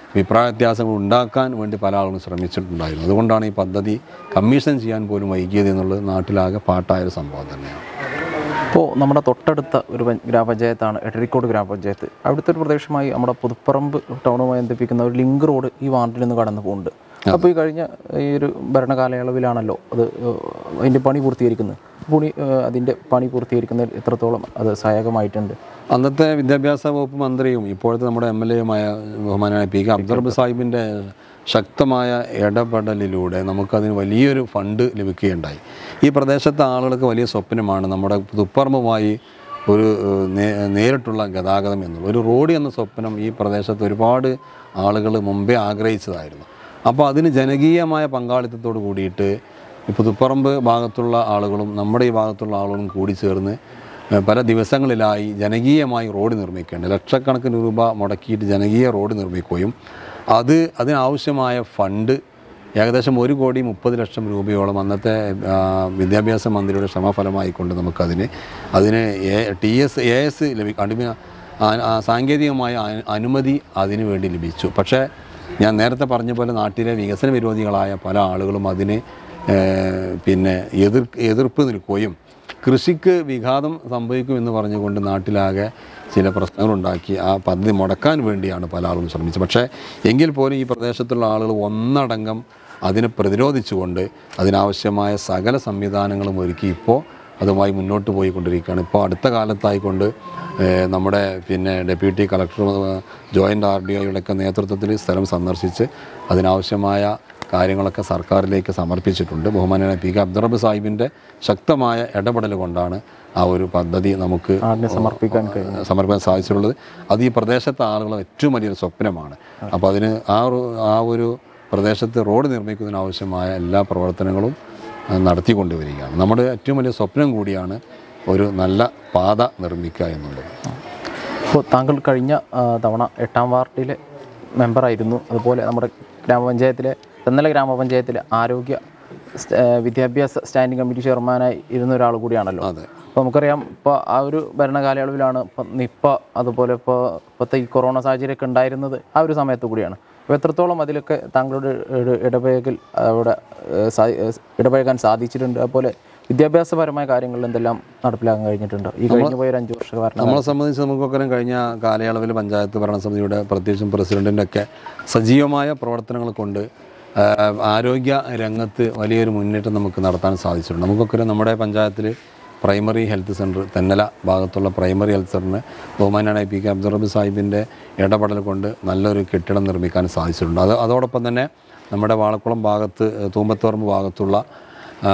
അഭിപ്രായ വ്യത്യാസങ്ങൾ ഉണ്ടാക്കാൻ വേണ്ടി പല ആളുകളും ശ്രമിച്ചിട്ടുണ്ടായിരുന്നു അതുകൊണ്ടാണ് ഈ പദ്ധതി കമ്മീഷൻ ചെയ്യാൻ പോലും വൈകിയത് എന്നുള്ളത് നാട്ടിലാകെ പാട്ടായ ഒരു സംഭവം തന്നെയാണ് ഇപ്പോൾ നമ്മുടെ തൊട്ടടുത്ത ഒരു പഞ്ച- ഗ്രാമപഞ്ചായത്താണ് എടരിക്കോട് ഗ്രാമപഞ്ചായത്ത് അവിടുത്തെ ഒരു പ്രദേശമായി നമ്മുടെ പുതുപ്പറമ്പ് ടൗണുമായി ബന്ധിപ്പിക്കുന്ന ഒരു ലിങ്ക് റോഡ് ഈ വാർഡിൽ നിന്ന് കടന്നു പോകുന്നുണ്ട് അപ്പോൾ ഈ കഴിഞ്ഞ ഈ ഒരു ഭരണകാലയളവിലാണല്ലോ അത് ഏഹ്, അതിൻ്റെ പണി പൂർത്തീകരിക്കുന്നത് പണി ഏഹ്, അതിൻ്റെ പണി പൂർത്തീകരിക്കുന്നതിൽ എത്രത്തോളം അത് സഹായകമായിട്ടുണ്ട് അന്നത്തെ വിദ്യാഭ്യാസ വകുപ്പ് മന്ത്രിയും ഇപ്പോഴത്തെ നമ്മുടെ എം എൽ എയുമായ ബഹുമാനായ പി കെ അബ്ദുറബ് സാഹിബിൻ്റെ ശക്തമായ ഇടപെടലിലൂടെ നമുക്കതിന് വലിയൊരു ഫണ്ട് ലഭിക്കുകയുണ്ടായി ഈ പ്രദേശത്തെ ആളുകൾക്ക് വലിയ സ്വപ്നമാണ് നമ്മുടെ തുപ്പറമ്പുമായി ഒരു ഏഹ്, നേ- നേരിട്ടുള്ള ഗതാഗതം എന്നുള്ളത് ഒരു റോഡ് എന്ന സ്വപ്നം ഈ പ്രദേശത്ത് ഒരുപാട് ആളുകൾ മുമ്പേ ആഗ്രഹിച്ചതായിരുന്നു അപ്പോൾ അതിന് ജനകീയമായ പങ്കാളിത്തത്തോട് കൂടിയിട്ട് ഈ പുതുപ്പറമ്പ് ഭാഗത്തുള്ള ആളുകളും നമ്മുടെ ഈ ഭാഗത്തുള്ള ആളുകളും കൂടി ചേർന്ന് ഏഹ് പല ദിവസങ്ങളിലായി ജനകീയമായി റോഡ് നിർമ്മിക്കേണ്ടത് ലക്ഷക്കണക്കിന് രൂപ മുടക്കിയിട്ട് ജനകീയ റോഡ് നിർമ്മിക്കുകയും അത് അതിനാവശ്യമായ ഫണ്ട് ഏകദേശം ഒരു കോടി മുപ്പത് ലക്ഷം രൂപയോളം അന്നത്തെ ആ, വിദ്യാഭ്യാസ മന്ത്രിയുടെ ശ്രമഫലമായിക്കൊണ്ട് നമുക്കതിന് അതിന് ടി എസ് എ എസ് ലഭി അടിമ ആ- ആ സാങ്കേതികമായ അ- അനുമതി അതിനു വേണ്ടി ലഭിച്ചു പക്ഷേ ഞാൻ നേരത്തെ പറഞ്ഞ പോലെ നാട്ടിലെ വികസന വിരോധികളായ പല ആളുകളും അതിന് ഏഹ്, പിന്നെ എതിർ എതിർപ്പ് നിൽക്കുകയും കൃഷിക്ക് വിഘാതം സംഭവിക്കുമെന്ന് പറഞ്ഞുകൊണ്ട് നാട്ടിലാകെ ചില പ്രശ്നങ്ങളുണ്ടാക്കി ആ പദ്ധതി മുടക്കാൻ വേണ്ടിയാണ് പല ആളുകളും ശ്രമിച്ചത് പക്ഷേ എങ്കിൽ പോലും ഈ പ്രദേശത്തുള്ള ആളുകൾ ഒന്നടങ്കം അതിനെ പ്രതിരോധിച്ചുകൊണ്ട് അതിനാവശ്യമായ സകല സംവിധാനങ്ങളും ഒരുക്കി ഇപ്പോൾ അതുമായി മുന്നോട്ട് പോയിക്കൊണ്ടിരിക്കുകയാണ് ഇപ്പോൾ അടുത്ത കാലത്തായിക്കൊണ്ട് ഏഹ്, നമ്മുടെ പിന്നെ deputy collector joint R D ഒയുടെയൊക്കെ നേതൃത്വത്തിൽ സ്ഥലം സന്ദർശിച്ച് അതിനാവശ്യമായ കാര്യങ്ങളൊക്കെ സർക്കാരിലേക്ക് സമർപ്പിച്ചിട്ടുണ്ട് ബഹുമാനായ പി കെ അബ്ദുറബ് സാഹിബിൻ്റെ ശക്തമായ ഇടപെടൽ കൊണ്ടാണ് ആ ഒരു പദ്ധതി നമുക്ക് ആടിനെ സമർപ്പിക്കാൻ കഴിയും സമർപ്പിക്കാൻ സാധിച്ചിട്ടുള്ളത് അത് ഈ പ്രദേശത്തെ ആളുകളെ ഏറ്റവും വലിയൊരു സ്വപ്നമാണ് അപ്പോൾ അതിന് ആ ഒരു ആ ഒരു പ്രദേശത്ത് റോഡ് നിർമ്മിക്കുന്നതിന് ആവശ്യമായ എല്ലാ പ്രവർത്തനങ്ങളും ആ, നടത്തിക്കൊണ്ടുവരികയാണ് നമ്മുടെ ഏറ്റവും വലിയ സ്വപ്നം കൂടിയാണ് ഒരു നല്ല പാത നിർമ്മിക്കുക എന്നുള്ളത് ഇപ്പോൾ താങ്കൾ കഴിഞ്ഞ ആ, തവണ എട്ടാം വാർഡിലെ മെമ്പറായിരുന്നു അതുപോലെ നമ്മുടെ ഗ്രാമപഞ്ചായത്തിലെ തെന്നല ഗ്രാമപഞ്ചായത്തിലെ ആരോഗ്യ സ്റ്റ- ആ, വിദ്യാഭ്യാസ സ്റ്റാൻഡിംഗ് കമ്മിറ്റി ചെയർമാനായി ഇരുന്ന ഒരാൾ കൂടിയാണല്ലോ അതെ അപ്പോൾ നമുക്കറിയാം ഇപ്പോൾ ആ ഒരു ഭരണകാലയളവിലാണ് ഇപ്പം നിപ്പ അതുപോലെ ഇപ്പോൾ ഇപ്പോഴത്തെ ഈ കൊറോണ സാഹചര്യമൊക്കെ ഉണ്ടായിരുന്നത് ആ ഒരു സമയത്ത് കൂടിയാണ് അപ്പോൾ എത്രത്തോളം അതിലൊക്കെ താങ്കളുടെ ഇട- ഇടപഴകൽ അവിടെ ഏഹ്, സാ- ഏഹ്, ഇടപഴകാൻ സാധിച്ചിട്ടുണ്ട് അതുപോലെ വിദ്യാഭ്യാസപരമായ കാര്യങ്ങളിൽ എന്തെല്ലാം നടപ്പിലാക്കാൻ കഴിഞ്ഞിട്ടുണ്ട് ഈ കഴിഞ്ഞു പോയ ഒരു അഞ്ച് വർഷ ഭരണ നമ്മളെ സംബന്ധിച്ച് നമുക്കൊക്കെ കഴിഞ്ഞ കാലയളവിൽ പഞ്ചായത്ത് ഭരണസമിതിയുടെ പ്രത്യേകിച്ചും പ്രസിഡന്റിൻ്റെ ഒക്കെ സജീവമായ പ്രവർത്തനങ്ങൾ കൊണ്ട് ആ, ആരോഗ്യ രംഗത്ത് വലിയൊരു മുന്നേറ്റം നമുക്ക് നടത്താൻ സാധിച്ചിട്ടുണ്ട് നമുക്കൊക്കെ നമ്മുടെ പഞ്ചായത്തിൽ പ്രൈമറി ഹെൽത്ത് സെൻറ്റർ തെന്നല ഭാഗത്തുള്ള പ്രൈമറി ഹെൽത്ത് സെൻറ്ററിന് ബഹുമാനായ പി കെ അബ്ദുറബ് സാഹിബിൻ്റെ ഇടപെടൽ കൊണ്ട് നല്ലൊരു കെട്ടിടം നിർമ്മിക്കാൻ സാധിച്ചിട്ടുണ്ട് അത് അതോടൊപ്പം തന്നെ നമ്മുടെ വാളക്കുളം ഭാഗത്ത് തൂമ്പത്തോറമ്പ് ഭാഗത്തുള്ള ആ,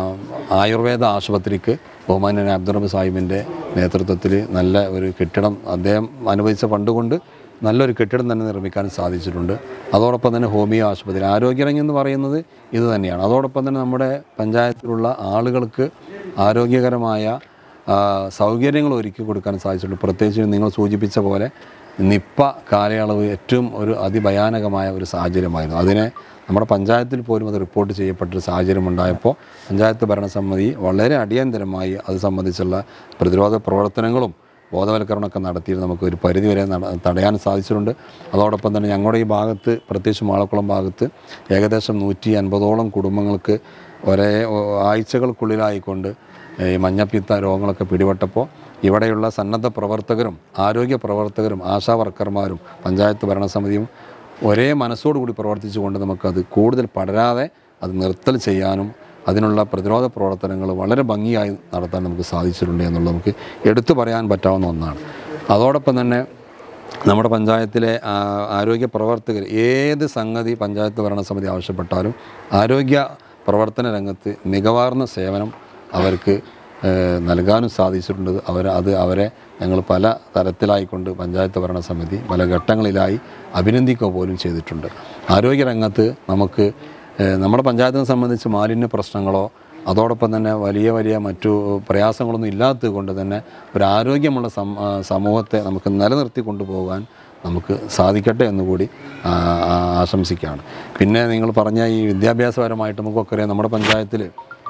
ആയുർവേദ ആശുപത്രിക്ക് ബഹുമാന്യനായ അബ്ദുറബ് സാഹിബിൻ്റെ നേതൃത്വത്തിൽ നല്ല ഒരു കെട്ടിടം അദ്ദേഹം അനുവദിച്ച ഫണ്ട് കൊണ്ട് നല്ലൊരു കെട്ടിടം തന്നെ നിർമ്മിക്കാൻ സാധിച്ചിട്ടുണ്ട് അതോടൊപ്പം തന്നെ ഹോമിയോ ആശുപത്രി ആരോഗ്യരംഗം എന്ന് പറയുന്നത് ഇത് തന്നെയാണ് അതോടൊപ്പം തന്നെ നമ്മുടെ പഞ്ചായത്തിലുള്ള ആളുകൾക്ക് ആരോഗ്യകരമായ ആ, സൗകര്യങ്ങൾ ഒരുക്കി കൊടുക്കാൻ സാധിച്ചിട്ടുണ്ട് പ്രത്യേകിച്ച് നിങ്ങൾ സൂചിപ്പിച്ച പോലെ നിപ്പ കാലയളവ് ഏറ്റവും ഒരു അതിഭയാനകമായ ഒരു സാഹചര്യമായിരുന്നു അതിനെ നമ്മുടെ പഞ്ചായത്തിൽ പോലും അത് റിപ്പോർട്ട് ചെയ്യപ്പെട്ടൊരു സാഹചര്യം ഉണ്ടായപ്പോൾ പഞ്ചായത്ത് ഭരണസമിതി വളരെ അടിയന്തരമായി അത് സംബന്ധിച്ചുള്ള പ്രതിരോധ പ്രവർത്തനങ്ങളും ബോധവൽക്കരണമൊക്കെ നടത്തിയിട്ട് നമുക്ക് ഒരു പരിധി വരെ നട- തടയാൻ സാധിച്ചിട്ടുണ്ട് അതോടൊപ്പം തന്നെ ഞങ്ങളുടെ ഈ ഭാഗത്ത് പ്രത്യേകിച്ച് മാളക്കുളം ഭാഗത്ത് ഏകദേശം നൂറ്റി അൻപതോളം കുടുംബങ്ങൾക്ക് ഒരേ ഓ, ആഴ്ചകൾക്കുള്ളിലായിക്കൊണ്ട് ഈ മഞ്ഞപ്പിത്ത രോഗങ്ങളൊക്കെ പിടിപെട്ടപ്പോൾ ഇവിടെയുള്ള സന്നദ്ധ പ്രവർത്തകരും ആരോഗ്യ പ്രവർത്തകരും ആശാ വർക്കർമാരും പഞ്ചായത്ത് ഭരണസമിതിയും ഒരേ മനസ്സോടുകൂടി പ്രവർത്തിച്ചുകൊണ്ട് നമുക്കത് കൂടുതൽ പടരാതെ അത് നിർത്തൽ ചെയ്യാനും അതിനുള്ള പ്രതിരോധ പ്രവർത്തനങ്ങൾ വളരെ ഭംഗിയായി നടത്താൻ നമുക്ക് സാധിച്ചിട്ടുണ്ട് എന്നുള്ളത് നമുക്ക് എടുത്തു പറയാൻ പറ്റാവുന്ന ഒന്നാണ് അതോടൊപ്പം തന്നെ നമ്മുടെ പഞ്ചായത്തിലെ ആ, ആരോഗ്യ പ്രവർത്തകർ ഏത് സംഗതി പഞ്ചായത്ത് ഭരണസമിതി ആവശ്യപ്പെട്ടാലും ആരോഗ്യ പ്രവർത്തന രംഗത്ത് മികവാർന്ന സേവനം അവർക്ക് ഏഹ്, നൽകാനും സാധിച്ചിട്ടുണ്ട് അവർ അത് അവരെ ഞങ്ങൾ പല തരത്തിലായിക്കൊണ്ട് പഞ്ചായത്ത് ഭരണസമിതി പല ഘട്ടങ്ങളിലായി അഭിനന്ദിക്കുക പോലും ചെയ്തിട്ടുണ്ട് ആരോഗ്യരംഗത്ത് നമുക്ക് ഏഹ്, നമ്മുടെ പഞ്ചായത്തിനെ സംബന്ധിച്ച് മാലിന്യ പ്രശ്നങ്ങളോ അതോടൊപ്പം തന്നെ വലിയ വലിയ മറ്റു പ്രയാസങ്ങളൊന്നും ഇല്ലാത്തത് കൊണ്ട് തന്നെ ഒരു ആരോഗ്യമുള്ള സം ആ, സമൂഹത്തെ നമുക്ക് നിലനിർത്തി കൊണ്ടുപോകാൻ നമുക്ക് സാധിക്കട്ടെ എന്നുകൂടി ആ, ആ, ആശംസിക്കുകയാണ് പിന്നെ നിങ്ങൾ പറഞ്ഞ ഈ വിദ്യാഭ്യാസപരമായിട്ട് നമുക്കൊക്കെ അറിയാം നമ്മുടെ പഞ്ചായത്തിൽ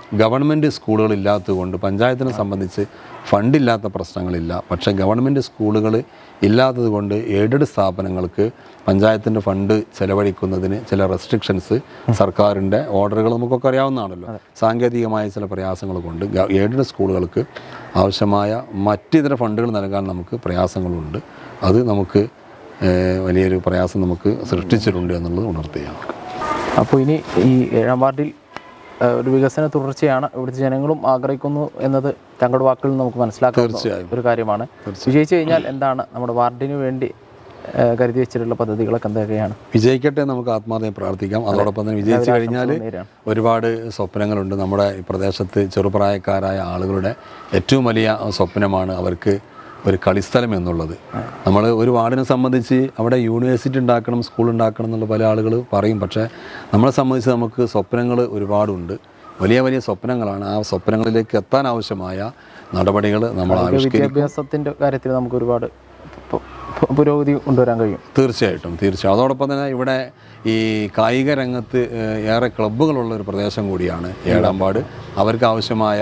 ഗവൺമെൻറ് സ്കൂളുകൾ ഇല്ലാത്തതുകൊണ്ട് പഞ്ചായത്തിനെ സംബന്ധിച്ച് ഫണ്ടില്ലാത്ത പ്രശ്നങ്ങളില്ല പക്ഷേ ഗവൺമെൻറ് സ്കൂളുകൾ ഇല്ലാത്തത് കൊണ്ട് എയ്ഡഡ് സ്ഥാപനങ്ങൾക്ക് പഞ്ചായത്തിൻ്റെ ഫണ്ട് ചെലവഴിക്കുന്നതിന് ചില റെസ്ട്രിക്ഷൻസ് സർക്കാരിൻ്റെ ഓർഡറുകൾ നമുക്കൊക്കെ അറിയാവുന്നതാണല്ലോ സാങ്കേതികമായ ചില പ്രയാസങ്ങൾ കൊണ്ട് എയ്ഡഡ് സ്കൂളുകൾക്ക് ആവശ്യമായ മറ്റിതര ഫണ്ടുകൾ നൽകാൻ നമുക്ക് പ്രയാസങ്ങളുണ്ട് അത് നമുക്ക് ഏഹ്, വലിയൊരു പ്രയാസം നമുക്ക് സൃഷ്ടിച്ചിട്ടുണ്ട് എന്നുള്ളത് ഉണർത്തുകയാണ് അപ്പോൾ ഇനി ഈ ഏഴാം വാർഡിൽ ആ, ഒരു വികസന തുടർച്ചയാണ് ഇവിടുത്തെ ജനങ്ങളും ആഗ്രഹിക്കുന്നു എന്നത് താങ്കളുടെ വാക്കുകളിൽ നിന്ന് നമുക്ക് മനസ്സിലാക്കാവുന്ന തീർച്ചയായും. ഒരു കാര്യമാണ് വിജയിച്ചു കഴിഞ്ഞാൽ എന്താണ് നമ്മുടെ വാർഡിന് വേണ്ടി ആ, കരുതി വെച്ചിട്ടുള്ള പദ്ധതികളൊക്കെ എന്തൊക്കെയാണ് വിജയിക്കട്ടെ എന്ന് നമുക്ക് ആത്മാർത്ഥമായി പ്രാർത്ഥിക്കാം അതോടൊപ്പം തന്നെ വിജയിച്ചു കഴിഞ്ഞാൽ നേരാണ് ഒരുപാട് സ്വപ്നങ്ങളുണ്ട് നമ്മുടെ ഈ പ്രദേശത്ത് ചെറുപ്രായക്കാരായ ആളുകളുടെ ഏറ്റവും വലിയ സ്വപ്നമാണ് അവർക്ക് ഒരു കളിസ്ഥലം എന്നുള്ളത് നമ്മൾ ഒരു വാർഡിനെ സംബന്ധിച്ച് അവിടെ യൂണിവേഴ്സിറ്റി ഉണ്ടാക്കണം സ്കൂൾ ഉണ്ടാക്കണം എന്നുള്ള പല ആളുകൾ പറയും പക്ഷേ നമ്മളെ സംബന്ധിച്ച് നമുക്ക് സ്വപ്നങ്ങൾ ഒരുപാടുണ്ട് വലിയ വലിയ സ്വപ്നങ്ങളാണ് ആ സ്വപ്നങ്ങളിലേക്ക് എത്താൻ ആവശ്യമായ നടപടികൾ നമ്മൾ ആവിഷ്കരിക്കും വിദ്യാഭ്യാസത്തിന്റെ കാര്യത്തിൽ നമുക്ക് ഒരുപാട് പു- പു- പുരോഗതി കൊണ്ടുവരാൻ കഴിയും തീർച്ചയായിട്ടും തീർച്ചയായും അതോടൊപ്പം തന്നെ ഇവിടെ ഈ കായിക രംഗത്ത് ഏഹ്, ഏറെ ക്ലബ്ബുകളുള്ള ഒരു പ്രദേശം കൂടിയാണ് ഏഴാമ്പാട് അവർക്ക് ആവശ്യമായ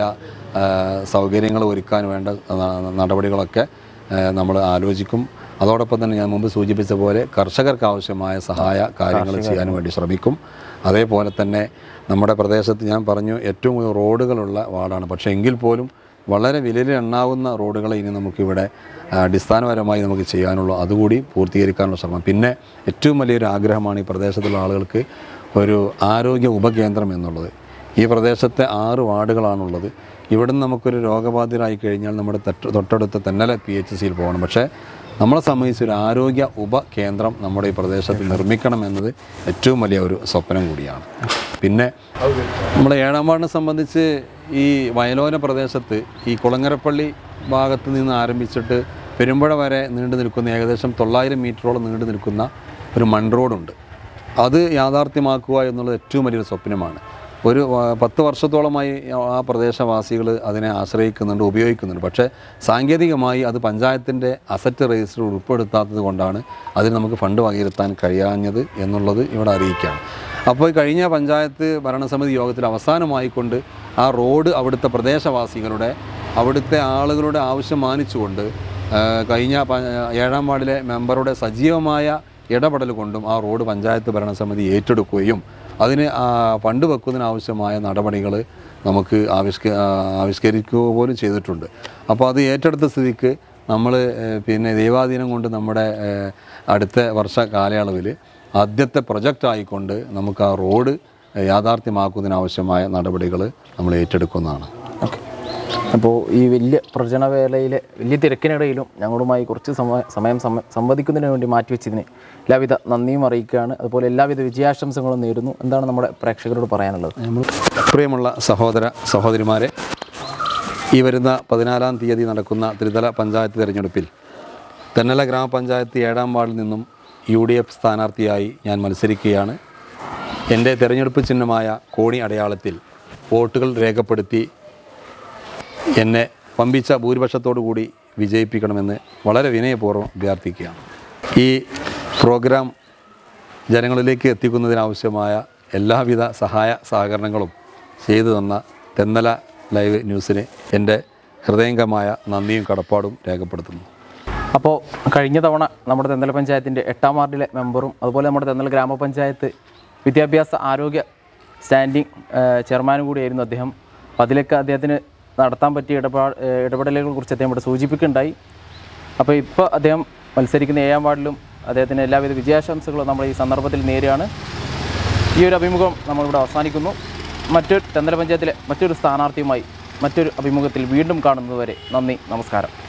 സൗകര്യങ്ങൾ ഒരുക്കാൻ വേണ്ട ന- നടപടികളൊക്കെ നമ്മൾ ആലോചിക്കും അതോടൊപ്പം തന്നെ ഞാൻ മുമ്പ് സൂചിപ്പിച്ച പോലെ കർഷകർക്ക് ആവശ്യമായ സഹായ കാര്യങ്ങൾ ചെയ്യാൻ വേണ്ടി ശ്രമിക്കും അതേപോലെ തന്നെ നമ്മുടെ പ്രദേശത്ത് ഞാൻ പറഞ്ഞു ഏറ്റവും കൂടുതൽ റോഡുകളുള്ള വാർഡാണ് പക്ഷേ എങ്കിൽ പോലും വളരെ വിലയിൽ എണ്ണാവുന്ന റോഡുകൾ ഇനി നമുക്കിവിടെ ആ, അടിസ്ഥാനപരമായി നമുക്ക് ചെയ്യാനുള്ളൂ അതുകൂടി പൂർത്തീകരിക്കാനുള്ള ശ്രമം പിന്നെ ഏറ്റവും വലിയൊരു ആഗ്രഹമാണ് ഈ പ്രദേശത്തുള്ള ആളുകൾക്ക് ഒരു ആരോഗ്യ ഉപകേന്ദ്രം എന്നുള്ളത് ഈ പ്രദേശത്തെ ആറ് വാർഡുകളാണുള്ളത് ഇവിടുന്ന് നമുക്കൊരു രോഗബാധിതരായി കഴിഞ്ഞാൽ നമ്മുടെ തൊട്ട് തൊട്ടടുത്ത തെന്നല പി എച്ച് സിയിൽ പോകണം പക്ഷേ നമ്മളെ സംബന്ധിച്ച് ഒരു ആരോഗ്യ ഉപകേന്ദ്രം നമ്മുടെ ഈ പ്രദേശത്ത് നിർമ്മിക്കണം എന്നത് ഏറ്റവും വലിയ ഒരു സ്വപ്നം കൂടിയാണ് പിന്നെ നമ്മുടെ ഏഴാം വാർഡിനെ സംബന്ധിച്ച് ഈ വയലോര പ്രദേശത്ത് ഈ കുളങ്ങരപ്പള്ളി ഭാഗത്ത് നിന്ന് ആരംഭിച്ചിട്ട് പെരുമ്പുഴ വരെ നീണ്ടു നിൽക്കുന്ന ഏകദേശം തൊള്ളായിരം മീറ്ററോളം നീണ്ടു നിൽക്കുന്ന ഒരു മൺ റോഡുണ്ട് അത് യാഥാർത്ഥ്യമാക്കുക എന്നുള്ളത് ഏറ്റവും വലിയൊരു സ്വപ്നമാണ് ഒരു ആ, പത്ത് വർഷത്തോളമായി ആ പ്രദേശവാസികൾ അതിനെ ആശ്രയിക്കുന്നുണ്ട് ഉപയോഗിക്കുന്നുണ്ട് പക്ഷേ സാങ്കേതികമായി അത് പഞ്ചായത്തിൻ്റെ അസറ്റ് രജിസ്റ്റർ ഉൾപ്പെടുത്താത്തത് കൊണ്ടാണ് അതിന് നമുക്ക് ഫണ്ട് വകയിരുത്താൻ കഴിയാഞ്ഞത് എന്നുള്ളത് ഇവിടെ അറിയിക്കുകയാണ് അപ്പോൾ ഈ കഴിഞ്ഞ പഞ്ചായത്ത് ഭരണസമിതി യോഗത്തിൽ അവസാനമായിക്കൊണ്ട് ആ റോഡ് അവിടുത്തെ പ്രദേശവാസികളുടെ അവിടുത്തെ ആളുകളുടെ ആവശ്യം മാനിച്ചുകൊണ്ട് ആ, കഴിഞ്ഞ പ- ഏഴാം വാർഡിലെ മെമ്പറുടെ സജീവമായ ഇടപെടൽ കൊണ്ടും ആ റോഡ് പഞ്ചായത്ത് ഭരണസമിതി ഏറ്റെടുക്കുകയും അതിന് ആ, ഫണ്ട് വെക്കുന്നതിനാവശ്യമായ നടപടികൾ നമുക്ക് ആവിഷ്ക ആ, ആവിഷ്കരിക്കുക പോലും ചെയ്തിട്ടുണ്ട് അപ്പോൾ അത് ഏറ്റെടുത്ത സ്ഥിതിക്ക് നമ്മൾ പിന്നെ ദൈവാധീനം കൊണ്ട് നമ്മുടെ ഏഹ്, അടുത്ത വർഷ കാലയളവിൽ ആദ്യത്തെ പ്രൊജക്റ്റ് ആയിക്കൊണ്ട് നമുക്ക് ആ റോഡ് യാഥാർത്ഥ്യമാക്കുന്നതിനാവശ്യമായ നടപടികൾ നമ്മൾ ഏറ്റെടുക്കുന്നതാണ് ഓക്കെ അപ്പോൾ ഈ വലിയ പ്രചരണവേളയിലെ വലിയ തിരക്കിനിടയിലും ഞങ്ങളുമായി കുറച്ച് സമ- സമയം സമ സംവദിക്കുന്നതിന് വേണ്ടി മാറ്റിവെച്ചതിന് എല്ലാവിധ നന്ദിയും അറിയിക്കുകയാണ് അതുപോലെ എല്ലാവിധ വിജയാശംസകളും നേരുന്നു എന്താണ് നമ്മുടെ പ്രേക്ഷകരോട് പറയാനുള്ളത് നമ്മൾ പ്രിയമുള്ള സഹോദര സഹോദരിമാരെ ഈ വരുന്ന പതിനാലാം തീയതി നടക്കുന്ന ത്രിതല പഞ്ചായത്ത് തിരഞ്ഞെടുപ്പിൽ തെന്നല ഗ്രാമപഞ്ചായത്ത് ഏഴാം വാർഡിൽ നിന്നും യു ഡി എഫ് സ്ഥാനാർത്ഥിയായി ഞാൻ മത്സരിക്കുകയാണ് എൻ്റെ തിരഞ്ഞെടുപ്പ് ചിഹ്നമായ കോണി അടയാളത്തിൽ വോട്ടുകൾ രേഖപ്പെടുത്തി എന്നെ പമ്പിച്ച ഭൂരിപക്ഷത്തോടു കൂടി വിജയിപ്പിക്കണമെന്ന് വളരെ വിനയപൂർവ്വം അഭ്യർത്ഥിക്കുകയാണ് ഈ പ്രോഗ്രാം ജനങ്ങളിലേക്ക് എത്തിക്കുന്നതിനാവശ്യമായ എല്ലാവിധ സഹായ സഹകരണങ്ങളും ചെയ്തു തന്ന തെന്നല ലൈവ് ന്യൂസിന് എൻ്റെ ഹൃദയംഗമായ നന്ദിയും കടപ്പാടും രേഖപ്പെടുത്തുന്നു അപ്പോൾ കഴിഞ്ഞ തവണ നമ്മുടെ തെന്നല പഞ്ചായത്തിൻ്റെ എട്ടാം വാർഡിലെ മെമ്പറും അതുപോലെ നമ്മുടെ തെന്നല ഗ്രാമപഞ്ചായത്ത് വിദ്യാഭ്യാസ ആരോഗ്യ സ്റ്റാൻഡിംഗ് ചെയർമാനും കൂടിയായിരുന്നു അദ്ദേഹം അപ്പോൾ അതിലൊക്കെ അദ്ദേഹത്തിന് നടത്താൻ പറ്റിയ ഇടപാട് ഇടപെടലുകളെ കുറിച്ച് അദ്ദേഹം ഇവിടെ സൂചിപ്പിക്കുകയുണ്ടായി അപ്പോൾ ഇപ്പോൾ അദ്ദേഹം മത്സരിക്കുന്ന ഏഴാം വാർഡിലും അദ്ദേഹത്തിന് എല്ലാവിധ വിജയാശംസകളും നമ്മൾ ഈ സന്ദർഭത്തിൽ നേരെയാണ് ഈ ഒരു അഭിമുഖം നമ്മളിവിടെ അവസാനിക്കുന്നു മറ്റൊരു തെന്നല പഞ്ചായത്തിലെ മറ്റൊരു സ്ഥാനാർത്ഥിയുമായി മറ്റൊരു അഭിമുഖത്തിൽ വീണ്ടും കാണുന്നതുവരെ നന്ദി നമസ്കാരം